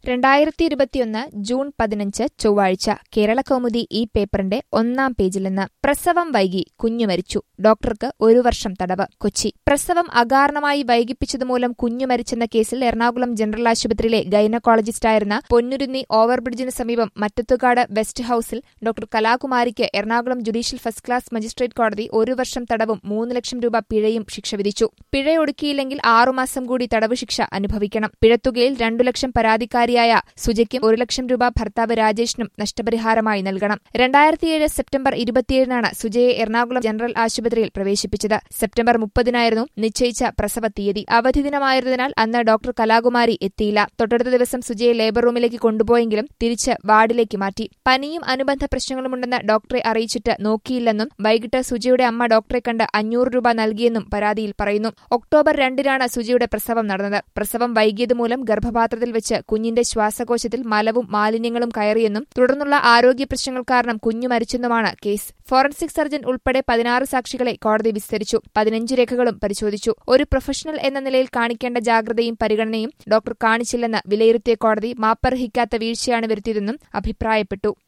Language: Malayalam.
രണ്ടായിരത്തി ഇരുപത്തിയൊന്ന് ജൂൺ പതിനഞ്ച് ചൊവ്വാഴ്ച കേരളകൗമുദി ഈ പേപ്പറിന്റെ ഒന്നാം പേജിൽ നിന്ന് പ്രസവം വൈകി കുഞ്ഞു മരിച്ചു ഡോക്ടർക്ക് ഒരു വർഷം തടവ് കൊച്ചി പ്രസവം അകാരണമായി വൈകിപ്പിച്ചതുമൂലം കുഞ്ഞു മരിച്ചെന്ന കേസിൽ എറണാകുളം ജനറൽ ആശുപത്രിയിലെ ഗൈനക്കോളജിസ്റ്റായിരുന്ന പൊന്നുരുന്നി ഓവർബ്രിഡ്ജിന് സമീപം മറ്റത്തുകാട് വെസ്റ്റ് ഹൌസിൽ ഡോക്ടർ കലാകുമാരിക്ക് Ernakulam judicial first class magistrate കോടതി ഒരു വർഷം തടവും മൂന്ന് ലക്ഷം രൂപ പിഴയും ശിക്ഷ വിധിച്ചു പിഴ ഒടുക്കിയില്ലെങ്കിൽ ആറുമാസം കൂടി തടവ് ശിക്ഷ അനുഭവിക്കണം പിഴത്തുകയിൽ രണ്ടു ലക്ഷം പരാതിക്കാരിയായ സുജയ്ക്കും ഒരു ലക്ഷം രൂപ ഭർത്താവ് രാജേഷിനും നഷ്ടപരിഹാരമായി നൽകണം രണ്ടായിരത്തിയേഴ് സെപ്റ്റംബർ ഇരുപത്തിയേഴിനാണ് സുജയെ എറണാകുളം ജനറൽ ആശുപത്രിയിൽ പ്രവേശിപ്പിച്ചത് സെപ്റ്റംബർ മുപ്പതിനായിരുന്നു നിശ്ചയിച്ച പ്രസവ തീയതി അവധി ദിനമായിരുന്നതിനാൽ അന്ന് ഡോക്ടർ കലാകുമാരി എത്തിയില്ല തൊട്ടടുത്ത ദിവസം സുജയെ ലേബർ റൂമിലേക്ക് കൊണ്ടുപോയെങ്കിലും തിരിച്ച് വാർഡിലേക്ക് മാറ്റി പനിയും അനുബന്ധ പ്രശ്നങ്ങളുമുണ്ടെന്ന് ഡോക്ടറെ അറിയിച്ചിട്ട് നോക്കിയില്ലെന്നും വൈകിട്ട് സുജയുടെ അമ്മ ഡോക്ടറെ കണ്ട് അഞ്ഞൂറ് രൂപ നൽകിയെന്നും പരാതിയിൽ പറയുന്നു ഒക്ടോബർ രണ്ടിനാണ് സുജയുടെ പ്രസവം നടന്നത് പ്രസവം വൈകിയതുമൂലം ഗർഭപാത്രത്തിൽ വെച്ച് കുഞ്ഞിന്റെ ശ്വാസകോശത്തിൽ മലവും മാലിന്യങ്ങളും കയറിയെന്നും തുടർന്നുള്ള ആരോഗ്യ പ്രശ്നങ്ങൾ കാരണം കുഞ്ഞു മരിച്ചെന്നുമാണ് കേസ് ഫോറൻസിക് സർജൻ ഉൾപ്പെടെ പതിനാറ് സാക്ഷികളെ കോടതി വിസ്തരിച്ചു പതിനഞ്ച് രേഖകളും പരിശോധിച്ചു ഒരു പ്രൊഫഷണൽ എന്ന നിലയിൽ കാണിക്കേണ്ട ജാഗ്രതയും പരിഗണനയും ഡോക്ടർ കാണിച്ചില്ലെന്ന് വിലയിരുത്തിയ കോടതി മാപ്പർഹിക്കാത്ത വീഴ്ചയാണ് വരുത്തിയതെന്നും അഭിപ്രായപ്പെട്ടു